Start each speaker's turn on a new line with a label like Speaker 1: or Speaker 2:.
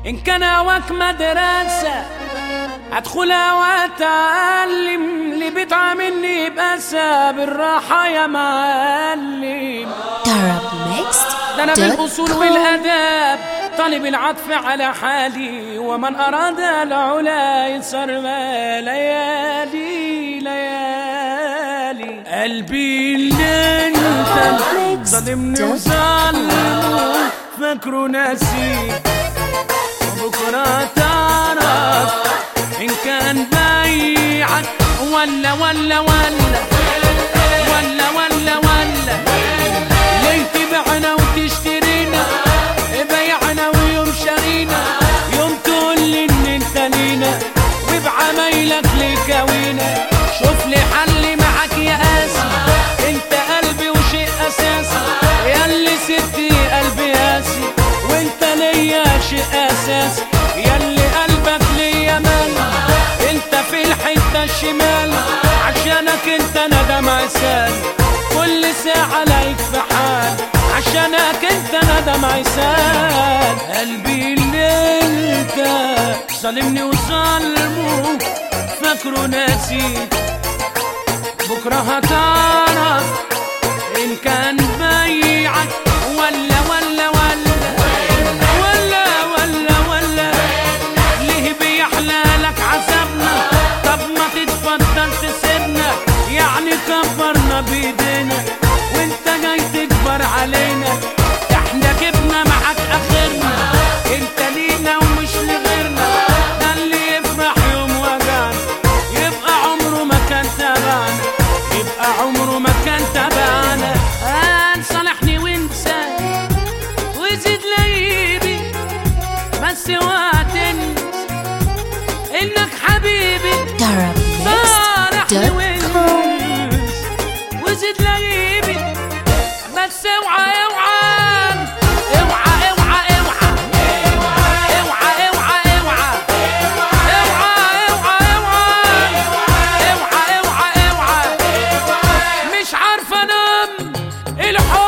Speaker 1: إن كان هواك مدرسة أدخلها وأتعلم اللي بتعاملني بأسى بالراحة يا معلم ده أنا بالأصول والأداب طالب العطف على حالي ومن أراد العلا يسر ليالي ليالي قلبي اللي انت ظلمني وظلمه فاكره ناسي وبكرة تعرف إن كان بايعك ولا ولا ولا ولا ولا ولا ليه تبيعنا وتشترينا بيعنا ويوم شارينا يوم تقول لي ان انت لينا وبعمايلك لكوينا شوف لي حل معاك يا قاسي انت قلبي وشيء اساسي يا اللي ستي قلبي قاسي وانت ليا شيء اساسي يا اللي قلبك ليا مال انت في الحته الشمال عشانك انت ندم عسال كل ساعه لايك في حال عشانك انت ندم عسال قلبي اللي انت ظالمني وظلمه فاكره ناسي بكره هتعرف ان كان بايعك ولا ولا ولا ولا ولا ولا ليه بيحلى لك عذابنا طب ما تتفضل تسيبنا يعني كبرنا بايدينا وانت جاي تكبر علينا احنا جبنا معاك اخرنا انت لينا ومش لغيرنا ده اللي يفرح يوم وجعنا يبقى عمره ما كان تبعنا يبقى عمره ما كان تبعنا آه صالحني وانسى وزيد ليبي بس اوعى تنسى انك حبيبي صالحني وانسى وزيد ليبي بس اوعى اوعى اوعى اوعى اوعى اوعى اوعى اوعى اوعى اوعى اوعى اوعى اوعى مش عارفه انام الحب